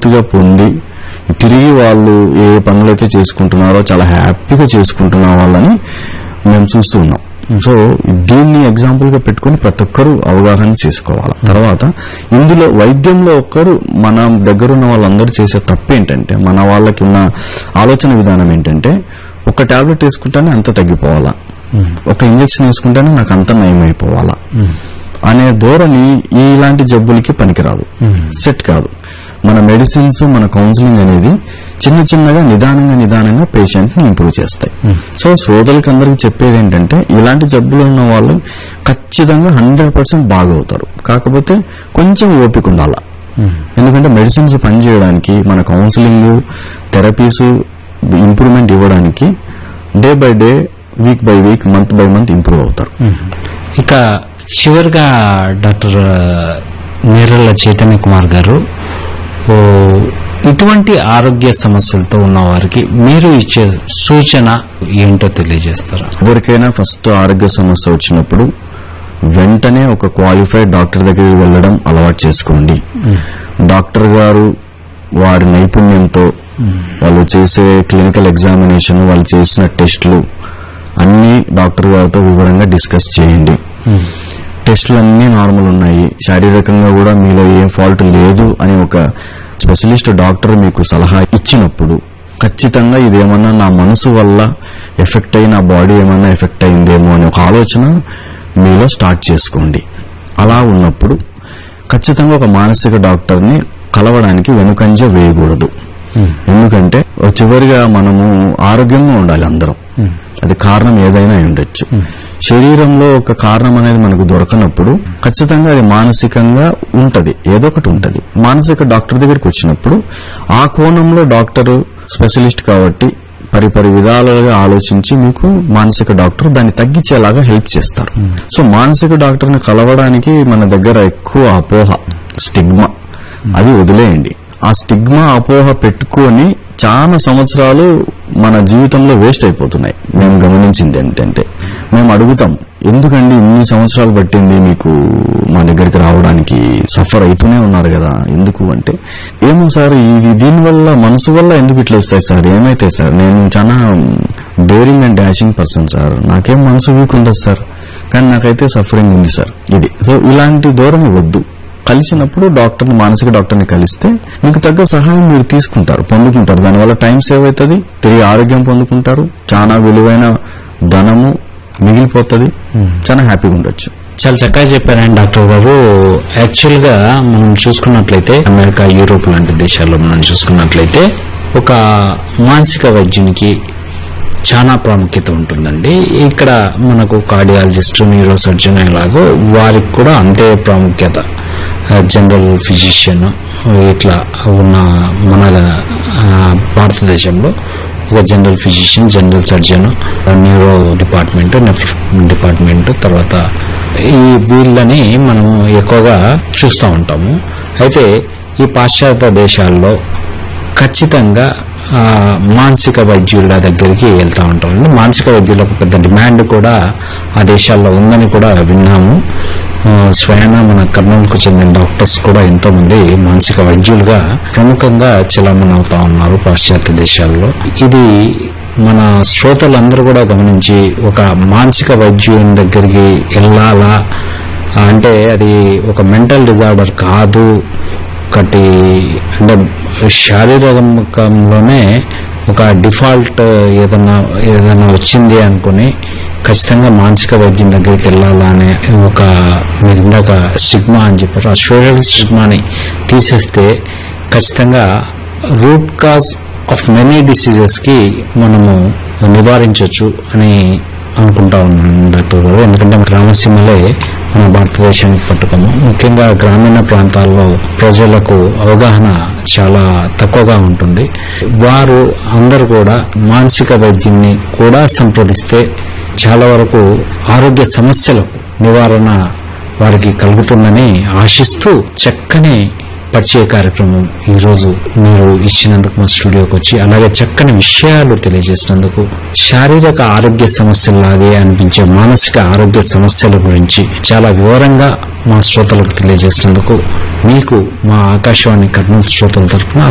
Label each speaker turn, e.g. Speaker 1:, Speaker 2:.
Speaker 1: పూర్తిగా పొంది తిరిగి వాళ్ళు ఏ పనులైతే చేసుకుంటున్నారో చాలా హ్యాపీగా చేసుకుంటున్న వాళ్ళని మేము చూస్తూ ఉన్నాం సో దీన్ని ఎగ్జాంపుల్ గా పెట్టుకుని ప్రతి ఒక్కరూ అవగాహన చేసుకోవాలి తర్వాత ఇందులో వైద్యంలో ఒక్కరు మన దగ్గర ఉన్న వాళ్ళందరూ చేసే తప్పు ఏంటంటే మన వాళ్ళకి ఉన్న ఆలోచన విధానం ఏంటంటే ఒక టాబ్లెట్ వేసుకుంటేనే అంత తగ్గిపోవాలా ఒక ఇంజెక్షన్ వేసుకుంటేనే నాకు అంత నయమైపోవాలా అనే ధోరణి ఇలాంటి జబ్బులకి పనికిరాదు సెట్ కాదు మన మెడిసిన్స్ మన కౌన్సిలింగ్ అనేది చిన్న చిన్నగా నిదానంగా నిదానంగా పేషెంట్ ని ఇంప్రూవ్ చేస్తాయి సో సోదరులకి అందరికి చెప్పేది ఏంటంటే ఇలాంటి జబ్బులు ఉన్న వాళ్ళు ఖచ్చితంగా హండ్రెడ్ పర్సెంట్ బాగవుతారు కాకపోతే కొంచెం ఓపిక ఉండాల ఎందుకంటే మెడిసిన్స్ పనిచేయడానికి మన కౌన్సిలింగ్ థెరపీస్ ఇంప్రూవ్మెంట్ ఇవ్వడానికి day by day week by week month by month improve అవుతారు
Speaker 2: ఇక చివరిగా డాక్టర్ నీరల్ల చైతన్య కుమార్ గారు ఓ, ఇటువంటి ఆరోగ్య సమస్యలతో ఉన్న వారికి మీరు ఇచ్చే సూచన ఏంటో తెలియజేస్తారా
Speaker 1: ఎవరికైనా ఫస్ట్ ఆరోగ్య సమస్య వచ్చినప్పుడు వెంటనే ఒక క్వాలిఫైడ్ డాక్టర్ దగ్గరికి వెళ్ళడం అలవాటు చేసుకోండి డాక్టర్ గారు వారి నైపుణ్యంతో వాళ్ళు చేసే క్లినికల్ ఎగ్జామినేషన్ వాళ్ళు చేసిన టెస్టులు అన్ని డాక్టర్ గారితో వివరంగా డిస్కస్ చేయండి టెస్టులు అన్ని నార్మల్ ఉన్నాయి శారీరకంగా కూడా మీలో ఏం ఫాల్ట్ లేదు అని ఒక స్పెషలిస్ట్ డాక్టర్ మీకు సలహా ఇచ్చినప్పుడు ఖచ్చితంగా ఇదేమన్నా నా మనసు వల్ల ఎఫెక్ట్ అయి నా బాడీ ఏమన్నా ఎఫెక్ట్ అయిందేమో అనే ఒక ఆలోచన మీలో స్టార్ట్ చేసుకోండి అలా ఉన్నప్పుడు ఖచ్చితంగా ఒక మానసిక డాక్టర్ని కలవడానికి వెనుకంజ వేయకూడదు ఎందుకంటే చివరిగా మనము ఆరోగ్యంగా ఉండాలి అందరం అది కారణం ఏదైనా అయి ఉండొచ్చు శరీరంలో ఒక కారణం అనేది మనకు దొరకనప్పుడు ఖచ్చితంగా అది మానసికంగా ఉంటది ఏదో ఒకటి ఉంటది మానసిక డాక్టర్ దగ్గరికి వచ్చినప్పుడు ఆ కోణంలో డాక్టర్ స్పెషలిస్ట్ కాబట్టి పరిపరి విధాలుగా ఆలోచించి మీకు మానసిక డాక్టర్ దాన్ని తగ్గించేలాగా హెల్ప్ చేస్తారు సో మానసిక డాక్టర్ని కలవడానికి మన దగ్గర ఎక్కువ అపోహ స్టిగ్మా అది వదిలేయండి ఆ స్టిగ్మా అపోహ పెట్టుకొని చాలా సంవత్సరాలు మన జీవితంలో వేస్ట్ అయిపోతున్నాయి మేము గమనించింది ఏంటంటే మేము అడుగుతాం ఎందుకండి ఇన్ని సంవత్సరాలు పట్టింది మీకు మా దగ్గరికి రావడానికి సఫర్ అవుతూనే ఉన్నారు కదా ఎందుకు అంటే ఏమో సార్ ఇది దీనివల్ల మనసు వల్ల ఎందుకు ఇట్లా వస్తాయి సార్ ఏమైతే సార్ నేను చాలా daring and dashing person sir నాకేం మనసు వీక్ ఉండదు సార్ కానీ నాకైతే సఫరింగ్ ఉంది సార్ ఇది సో ఇలాంటి దూరం వద్దు కలిసినప్పుడు డాక్టర్ని మానసిక డాక్టర్ని కలిస్తే మీకు తగ్గ సహాయం మీరు తీసుకుంటారు పొందుకుంటారు దానివల్ల టైం సేవ్ అవుతుంది తిరిగి ఆరోగ్యం పొందుకుంటారు చాలా విలువైన ధనము మిగిలిపోతుంది చాలా హ్యాపీగా ఉండొచ్చు
Speaker 2: చాలా చక్కగా చెప్పారండి డాక్టర్ గారు యాక్చువల్ గా మనం చూసుకున్నట్లయితే అమెరికా యూరోప్ లాంటి దేశాల్లో మనం చూసుకున్నట్లయితే ఒక మానసిక వైద్యునికి చాలా ప్రాముఖ్యత ఉంటుందండి ఇక్కడ మనకు కార్డియాలజిస్ట్ న్యూరో సర్జన్ ఎలాగో వారికి కూడా అంతే ప్రాముఖ్యత జనరల్ ఫిజిషియన్ ఇట్లా ఉన్న మన ఆ, భారతదేశంలో ఒక general physician general surgeon neuro department nephro department తర్వాత ఈ వీళ్ళని మనము ఎక్కువగా చూస్తూ ఉంటాము అయితే ఈ పాశ్చాత్య దేశాల్లో ఖచ్చితంగా ఆ, మానసిక వైద్యుల దగ్గరికి వెళ్తూ ఉంటామండి మానసిక వైద్యులకు పెద్ద డిమాండ్ కూడా ఆ దేశాల్లో ఉందని కూడా విన్నాము ఆ, స్వయాన మన కర్నూలుకు చెందిన డాక్టర్స్ కూడా ఎంతో మంది మానసిక వైద్యులుగా ప్రముఖంగా చలామణి అవుతా ఉన్నారు పాశ్చాత్య దేశాల్లో ఇది మన శ్రోతలందరూ కూడా గమనించి ఒక మానసిక వైద్యుని దగ్గరికి వెళ్ళాలా అంటే అది ఒక మెంటల్ డిజార్డర్ కాదు ఒకటి అంటే శారీరకంలోనే ఒక డిఫాల్ట్ ఏదైనా ఏదైనా వచ్చింది అనుకుని ఖచ్చితంగా మానసిక వైద్యం దగ్గరికి వెళ్ళాలా అనే ఒక మీరు ఇందాక స్టిగ్మా అని చెప్పారు ఆ సోషల్ స్టిగ్మాని తీసేస్తే ఖచ్చితంగా root cause of many diseases కి మనము నివారించవచ్చు అని అనుకుంటా ఉన్నాను డాక్టర్ గారు ఎందుకంటే గ్రామసీమలే మన భారతదేశానికి పట్టుకము ముఖ్యంగా గ్రామీణ ప్రాంతాల్లో ప్రజలకు అవగాహన చాలా తక్కువగా ఉంటుంది వారు అందరూ కూడా మానసిక వైద్యుని కూడా సంప్రదిస్తే చాలా వరకు ఆరోగ్య సమస్యలకు నివారణ వారికి కలుగుతుందని ఆశిస్తూ చక్కని పరిచయ కార్యక్రమం ఈ రోజు మీరు ఇచ్చినందుకు మా స్టూడియోకి వచ్చి అలాగే చక్కని విషయాలు తెలియజేసినందుకు శారీరక ఆరోగ్య సమస్యలాగే అనిపించే మానసిక ఆరోగ్య సమస్యల గురించి చాలా వివరంగా మా శ్రోతలకు తెలియజేసినందుకు మీకు మా ఆకాశవాణి కర్నూలు శ్రోతల తరఫున